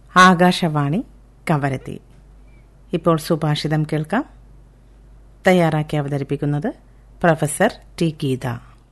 ആകാശവാണി കവരത്തി ഇപ്പോൾ സുഭാഷിതം കേൾക്കാം തയ്യാറാക്കി അവതരിപ്പിക്കുന്നത് പ്രൊഫസർ ടി ഗീത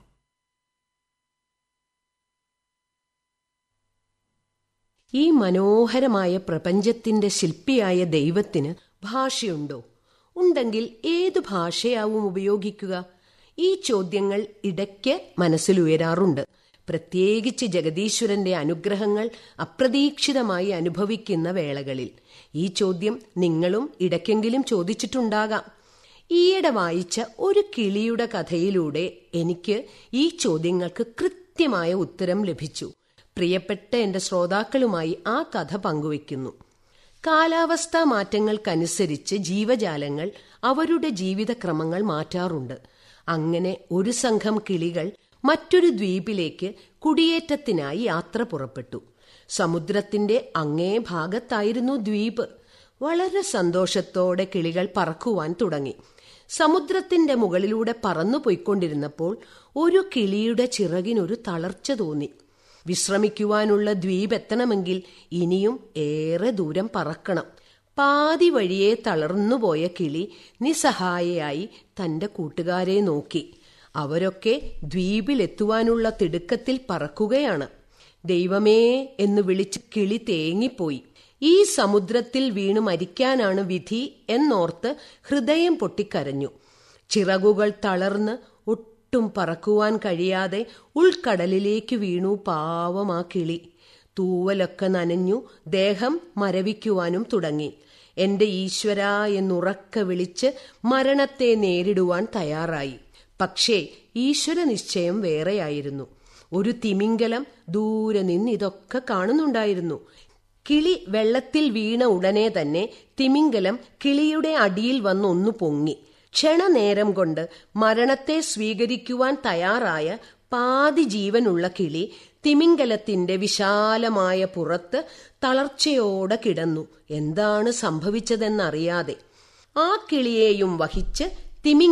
ഈ മനോഹരമായ പ്രപഞ്ചത്തിന്റെ ശില്പിയായ ദൈവത്തിന് ഭാഷയുണ്ടോ ഉണ്ടെങ്കിൽ ഏതു ഭാഷയാവും ഉപയോഗിക്കുക ഈ ചോദ്യങ്ങൾ ഇടയ്ക്ക് മനസ്സിലുയരാറുണ്ട് പ്രത്യേകിച്ച് ജഗദീശ്വരന്റെ അനുഗ്രഹങ്ങൾ അപ്രതീക്ഷിതമായി അനുഭവിക്കുന്ന വേളകളിൽ ഈ ചോദ്യം നിങ്ങളും ഇടയ്ക്കെങ്കിലും ചോദിച്ചിട്ടുണ്ടാകാം ഈയിടെ വായിച്ച ഒരു കിളിയുടെ കഥയിലൂടെ എനിക്ക് ഈ ചോദ്യങ്ങൾക്ക് കൃത്യമായ ഉത്തരം ലഭിച്ചു പ്രിയപ്പെട്ട എന്റെ ശ്രോതാക്കളുമായി ആ കഥ പങ്കുവയ്ക്കുന്നു കാലാവസ്ഥാ മാറ്റങ്ങൾക്കനുസരിച്ച് ജീവജാലങ്ങൾ അവരുടെ ജീവിതക്രമങ്ങൾ മാറ്റാറുണ്ട് അങ്ങനെ ഒരു സംഘം കിളികൾ മറ്റൊരു ദ്വീപിലേക്ക് കുടിയേറ്റത്തിനായി യാത്ര പുറപ്പെട്ടു സമുദ്രത്തിന്റെ അങ്ങേ ഭാഗത്തായിരുന്നു ദ്വീപ് വളരെ സന്തോഷത്തോടെ കിളികൾ പറക്കുവാൻ തുടങ്ങി സമുദ്രത്തിന്റെ മുകളിലൂടെ പറന്നു പോയിക്കൊണ്ടിരുന്നപ്പോൾ ഒരു കിളിയുടെ ചിറകിനൊരു തളർച്ച തോന്നി വിശ്രമിക്കുവാനുള്ള ദ്വീപ് എത്തണമെങ്കിൽ ഇനിയും ഏറെ ദൂരം പറക്കണം പാതി വഴിയെ തളർന്നുപോയ കിളി നിസ്സഹായയായി തന്റെ കൂട്ടുകാരെ നോക്കി അവരൊക്കെ ദ്വീപിലെത്തുവാനുള്ള തിടുക്കത്തിൽ പറക്കുകയാണ് ദൈവമേ എന്ന് വിളിച്ച് കിളി തേങ്ങിപ്പോയി ഈ സമുദ്രത്തിൽ വീണു മരിക്കാനാണ് വിധി എന്നോർത്ത് ഹൃദയം പൊട്ടിക്കരഞ്ഞു ചിറകുകൾ തളർന്ന് ഒട്ടും പറക്കുവാൻ കഴിയാതെ ഉൾക്കടലിലേക്ക് വീണു പാവമാ കിളി തൂവലൊക്കെ നനഞ്ഞു ദേഹം മരവിക്കുവാനും തുടങ്ങി എന്റെ ഈശ്വര എന്നുറക്ക വിളിച്ച് മരണത്തെ നേരിടുവാൻ തയ്യാറായി പക്ഷേ ഈശ്വര നിശ്ചയം വേറെയായിരുന്നു ഒരു തിമിംഗലം ദൂരെ നിന്ന് ഇതൊക്കെ കാണുന്നുണ്ടായിരുന്നു കിളി വെള്ളത്തിൽ വീണ ഉടനെ തന്നെ തിമിംഗലം കിളിയുടെ അടിയിൽ വന്നൊന്നു പൊങ്ങി ക്ഷണനേരം കൊണ്ട് മരണത്തെ സ്വീകരിക്കുവാൻ തയ്യാറായ പാതി ജീവനുള്ള കിളി തിമിംഗലത്തിന്റെ വിശാലമായ പുറത്ത് തളർച്ചയോടെ കിടന്നു എന്താണ് സംഭവിച്ചതെന്നറിയാതെ ആ കിളിയെയും വഹിച്ച് തിമിംഗ